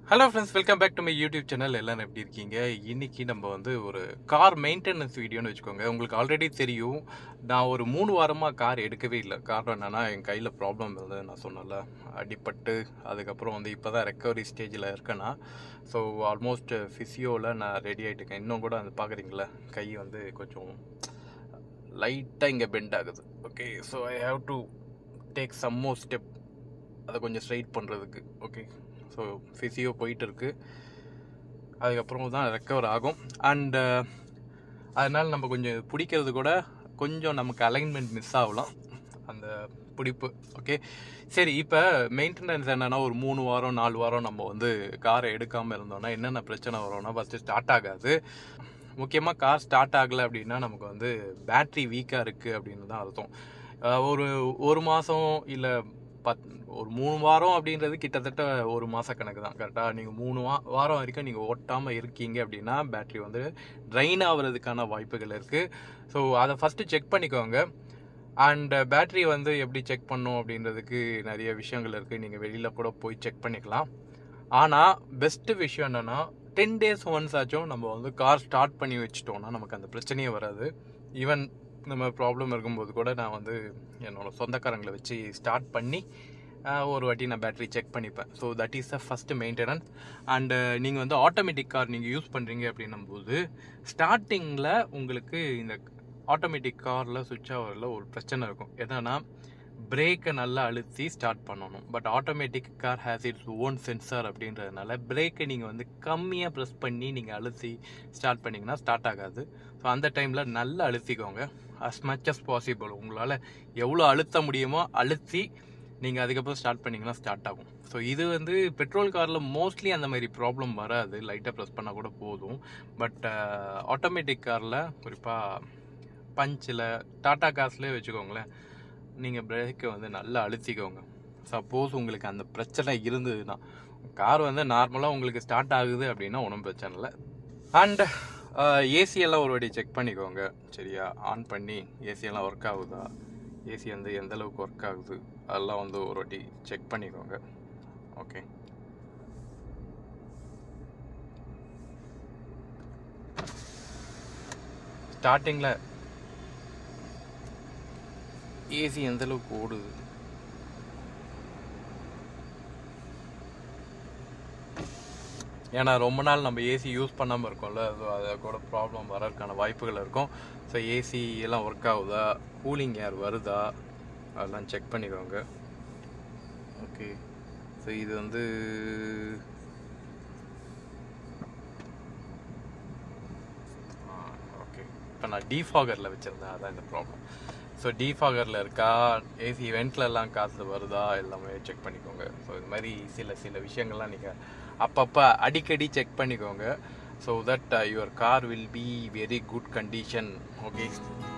hello friends welcome back to my YouTube channel எல்லாரும் எப்படி இருக்கீங்க இன்னைக்கு நம்ம வந்து ஒரு கார் மெயின்டெனன்ஸ் வீடியோன்னு வச்சுக்கோங்க உங்களுக்கு ஆல்ரெடி தெரியும் நான் ஒரு மூணு வாரமாக கார் எடுக்கவே இல்லை காரணம் என்னன்னா என் கையில் ப்ராப்ளம் இருந்தது நான் சொன்னல அடிபட்டு அதுக்கப்புறம் வந்து இப்போ தான் ரெக்கவரி ஸ்டேஜில் இருக்கேன்னா ஸோ ஆல்மோஸ்ட் ஃபிசியோவில் நான் ரெடி ஆகிட்டுருக்கேன் இன்னும் கூட அந்த பார்க்குறீங்களா கை வந்து கொஞ்சம் லைட்டாக இங்கே பெண்ட் ஆகுது okay so I have to take some more step அதை கொஞ்சம் ஸ்ட்ரைட் பண்ணுறதுக்கு ஓகே ஸோ ஃபிசியோ போயிட்டு இருக்கு அதுக்கப்புறம் தான் ரெக்கவர் ஆகும் அண்டு அதனால் நம்ம கொஞ்சம் பிடிக்கிறது கூட கொஞ்சம் நமக்கு அலைன்மெண்ட் மிஸ் ஆகலாம் அந்த பிடிப்பு ஓகே சரி இப்போ மெயின்டெனன்ஸ் என்னென்னா ஒரு மூணு வாரம் நாலு வாரம் நம்ம வந்து காரை எடுக்காமல் இருந்தோம்னா என்னென்ன பிரச்சனை வரும்னா ஃபஸ்ட்டு ஸ்டார்ட் ஆகாது முக்கியமாக கார் ஸ்டார்ட் ஆகலை அப்படின்னா நமக்கு வந்து பேட்ரி வீக்காக இருக்குது அப்படின்னு தான் அர்த்தம் அஹ் ஒரு ஒரு மாதம் இல்லை பத் ஒரு மூணு வாரம் அப்படின்றது கிட்டத்தட்ட ஒரு மாத கணக்கு தான் கரெக்டாக நீங்கள் மூணு வா வாரம் வரைக்கும் நீங்கள் ஓட்டாமல் இருக்கீங்க அப்படின்னா பேட்ரி வந்து ட்ரைன் ஆகிறதுக்கான வாய்ப்புகள் இருக்குது ஸோ அதை ஃபஸ்ட்டு செக் பண்ணிக்கோங்க அண்ட் பேட்ரி வந்து எப்படி செக் பண்ணும் அப்படின்றதுக்கு நிறைய விஷயங்கள் இருக்குது நீங்கள் வெளியில் கூட போய் செக் பண்ணிக்கலாம் ஆனால் பெஸ்ட்டு விஷயம் என்னென்னா டென் டேஸ் ஒன்ஸ் ஆச்சும் நம்ம வந்து கார் ஸ்டார்ட் பண்ணி வச்சிட்டோம்னா நமக்கு அந்த பிரச்சனையே வராது ஈவன் நம்ம ப்ராப்ளம் இருக்கும்போது கூட நான் வந்து என்னோட சொந்தக்காரங்களை வச்சு ஸ்டார்ட் பண்ணி ஆஹ், ஒரு வாட்டி நான் பேட்டரி செக் பண்ணிப்பேன் so that is the first maintenance and நீங்கள் வந்து ஆட்டோமேட்டிக் கார் நீங்கள் யூஸ் பண்ணுறீங்க அப்படின்னும் போது ஸ்டார்டிங்கில் உங்களுக்கு இந்த ஆட்டோமேட்டிக் காரில் சுவிட்ச் ஆகிறதுல ஒரு பிரச்சனை இருக்கும் என்னன்னா பிரேக்கை நல்லா அழுத்தி ஸ்டார்ட் பண்ணணும் but automatic car has its own sensor அப்படின்றதுனால பிரேக்கை நீங்கள் வந்து கம்மியாக ப்ரெஸ் பண்ணி நீங்கள் அழுத்தி ஸ்டார்ட் பண்ணிங்கன்னா ஸ்டார்ட் ஆகாது ஸோ அந்த டைமில் நல்லா அழுத்திக்கோங்க as மச் as பாசிபிள் உங்களால் எவ்வளோ அழுத்த முடியுமோ அழுத்தி நீங்கள் அதுக்கப்புறம் ஸ்டார்ட் பண்ணிங்கன்னா ஸ்டார்ட் ஆகும் ஸோ இது வந்து பெட்ரோல் காரில் மோஸ்ட்லி அந்த மாதிரி ப்ராப்ளம் வராது லைட்டாக ப்ரெஸ் பண்ணால் கூட போதும் பட் ஆட்டோமேட்டிக் காரில் குறிப்பாக பஞ்சில் டாடா கார்ஸ்லேயே வச்சுக்கோங்களேன் நீங்கள் பிரேக்கை வந்து நல்லா அழுத்திக்கோங்க சப்போஸ் உங்களுக்கு அந்த பிரச்சனை இருந்ததுன்னா கார் வந்து நார்மலாக உங்களுக்கு ஸ்டார்ட் ஆகுது அப்படின்னா ஒன்றும் பிரச்சனை இல்லை அண்ட் ஏசி எல்லாம் ஒரு வாட்டி செக் பண்ணிக்கோங்க சரியா ஆன் பண்ணி ஏசி எல்லாம் ஒர்க் ஆகுதா ஏசி வந்து எந்த அளவுக்கு ஒர்க் ஆகுது அதெல்லாம் வந்து ஒரு வாட்டி செக் பண்ணிக்கோங்க ஓகே ஸ்டார்டிங்கில் ஏசி எந்த அளவுக்கு ஓடுது ஏன்னா ரொம்ப நாள் நம்ம ஏசி யூஸ் பண்ணாமல் இருக்கோம்ல ஸோ அதை கூட ப்ராப்ளம் வரதுக்கான வாய்ப்புகள் இருக்கும் ஸோ ஏசி எல்லாம் ஒர்க் ஆகுதா கூலிங் ஏர் வருதா அதெல்லாம் செக் பண்ணிக்கோங்க ஓகே ஸோ இது வந்து ஓகே இப்போ நான் டீஃபாகரில் வச்சுருந்தேன் அதான் இந்த ப்ராப்ளம் ஸோ டீஃபாகரில் இருக்கா ஏசி வெண்ட்ல எல்லாம் காசு வருதா எல்லாமே செக் பண்ணிக்கோங்க ஸோ இது மாதிரி சில சில விஷயங்கள்லாம் நீங்கள் அப்பப்போ அடிக்கடி செக் பண்ணிக்கோங்க so that your car will be very good condition okay